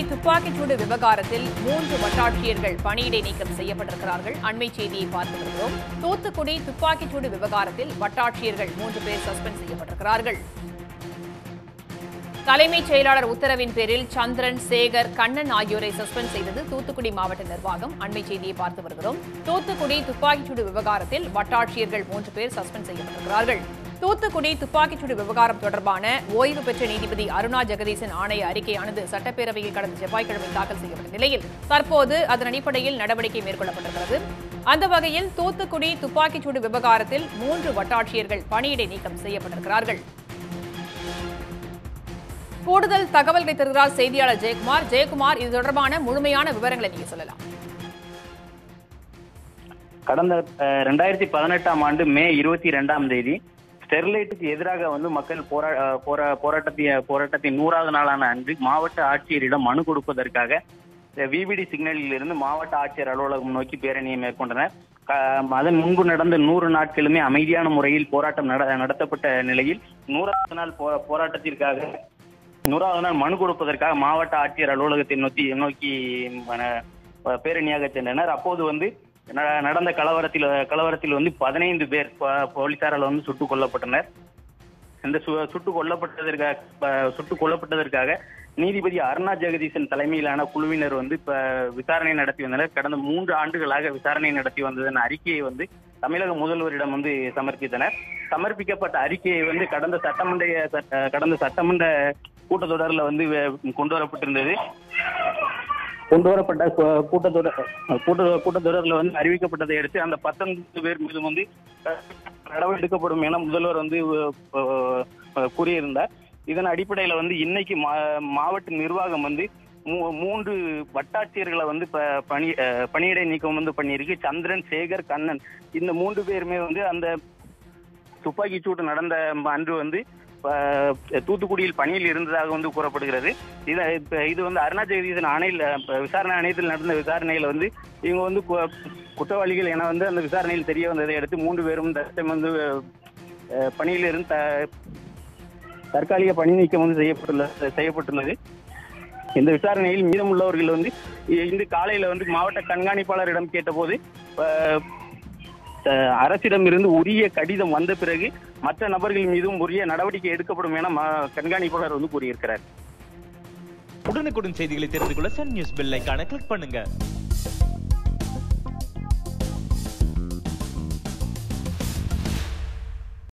துப்பாக்கிச்சூடு விவகாரத்தில் மூன்று வட்டாட்சியர்கள் பணியிடை நீக்கம் செய்யப்பட்டிருக்கிறார்கள் அண்மை செய்தியை பார்த்து வருகிறோம் தூத்துக்குடி துப்பாக்கிச்சூடு விவகாரத்தில் வட்டாட்சியர்கள் மூன்று பேர் சஸ்பெண்ட் செய்யப்பட்டிருக்கிறார்கள் தலைமைச் செயலாளர் உத்தரவின் பேரில் சந்திரன் சேகர் கண்ணன் ஆகியோரை சஸ்பெண்ட் செய்தது தூத்துக்குடி மாவட்ட நிர்வாகம் அண்மை செய்தியை பார்த்து வருகிறோம் தூத்துக்குடி துப்பாக்கிச்சூடு விவகாரத்தில் வட்டாட்சியர்கள் மூன்று பேர் சஸ்பெண்ட் செய்யப்பட்டிருக்கிறார்கள் தூத்துக்குடி துப்பாக்கிச்சூடு விவகாரம் தொடர்பான ஓய்வு பெற்ற நீதிபதி அருணா ஜெகதீசன் ஆணைய அறிக்கையானது சட்டப்பேரவையில் கடந்த செவ்வாய்க்கிழமை தாக்கல் செய்யப்பட்ட நிலையில் தற்போது அதன் அடிப்படையில் நடவடிக்கை மேற்கொள்ளப்பட்டிருக்கிறது அந்த வகையில் தூத்துக்குடி துப்பாக்கிச்சூடு விவகாரத்தில் மூன்று வட்டாட்சியர்கள் பணியிடை நீக்கம் செய்யப்பட்டிருக்கிறார்கள் கூடுதல் தகவல்களை தருகிறார் செய்தியாளர் ஜெயக்குமார் ஜெயக்குமார் இது தொடர்பான முழுமையான விவரங்களை நீங்க சொல்லலாம் கடந்த அஹ், ரெண்டாயிரத்தி பதினெட்டாம் ஆண்டு மே இருபத்தி ரெண்டாம் தேதி ஸ்டெர்லைட்டுக்கு எதிராக வந்து மக்கள் போரா அஹ், போரா போராட்டத்தை போராட்டத்தின் நூறாவது நாளான அன்று மாவட்ட ஆட்சியரிடம் மனு கொடுப்பதற்காக விபிடி சிக்னலில் இருந்து மாவட்ட ஆட்சியர் அலுவலகம் நோக்கி பேரணியை மேற்கொண்டனர் க- அதன் முன்பு நடந்த நூறு நாட்களுமே அமைதியான முறையில் போராட்டம் நட நடத்தப்பட்ட நிலையில் நூறாவது நாள் போ- போராட்டத்திற்காக நூறாவது நாள் மனு கொடுப்பதற்காக மாவட்ட ஆட்சியர் அலுவலகத்தை நோக்கி நோக்கி மன- பேரணியாக சென்றனர் அப்போது வந்து ந- நடந்த கலவரத்தில் கலவரத்தில் வந்து பதினைந்து பேர் ப- போலீசாரால் வந்து சுட்டுக் கொல்லப்பட்டனர் இந்த சு- சுட்டுக் கொல்லப்பட்டதற்காக ப- சுட்டுக் கொல்லப்பட்டதற்காக நீதிபதி அருணா ஜெகதீசன் தலைமையிலான குழுவினர் வந்து இப்ப விசாரணை நடத்தி வந்தனர் கடந்த மூன்று ஆண்டுகளாக விசாரணை நடத்தி வந்ததன் அறிக்கையை வந்து தமிழக முதல்வரிடம் வந்து சமர்ப்பித்தனர் சமர்ப்பிக்கப்பட்ட அறிக்கையை வந்து கடந்த சட்டமன்ற சட்ட- கடந்த சட்டமன்ற கூட்டத்தொடரில் வந்து வெ- கொண்டு வரப்பட்டிருந்தது கொண்டு வரப்பட்ட கூ- கூட்டத்தொடர் கூட்ட கூட்டத்தொடரில் வந்து அறிவிக்கப்பட்டதை அடுத்து அந்த பத்தொன்பது பேர் மீது வந்து அஹ், நடவடிக்கை எடுக்கப்படும் என முதல்வர் வந்து அஹ், அஹ், கூறியிருந்தார் இதன் அடிப்படையில் வந்து இன்னைக்கு மா- மாவட்ட நிர்வாகம் வந்து மூ- மூன்று வட்டாட்சியர்களை வந்து ப- பணி அஹ், பணியிடை நீக்கம் வந்து பண்ணியிருக்கு சந்திரன் சேகர் கண்ணன் இந்த மூன்று பேருமே வந்து அந்த துப்பாக்கி சூடு நடந்த அன்று வந்து அஹ், தூத்துக்குடியில் பணியில் இருந்ததாக வந்து கூறப்படுகிறது இது இப்ப இது வந்து அருணா ஜெகதீசன் ஆணையில் அஹ், விசாரணை ஆணையத்தில் நடந்த விசாரணையில வந்து இவங்க வந்து கு- குற்றவாளிகள் என வந்து அந்த விசாரணையில் தெரிய வந்ததை அடுத்து மூன்று பேரும் தற்சமயம் வந்து அஹ், பணியில் இருந்து த- தற்காலிக பணி நீக்கம் வந்து செய்யப்பட்டுள்ளது செய்யப்பட்டுள்ளது இந்த விசாரணையில் மீதமுள்ளவர்கள் வந்து இ- இன்று காலையில வந்து மாவட்ட கண்காணிப்பாளரிடம் கேட்டபோது அஹ், அஹ், அரசிடமிருந்து உரிய கடிதம் வந்த பிறகு மற்ற நபர்கள் மீதும் உரிய நடவடிக்கை எடுக்கப்படும் என மா- கண்காணிப்பாளர் வந்து கூறியிருக்கிறார் உடனுக்குடன் செய்திகளை தெரிந்து கொள்ள சன் நியூஸ் பெல் ஐகானை கிளிக் பண்ணுங்க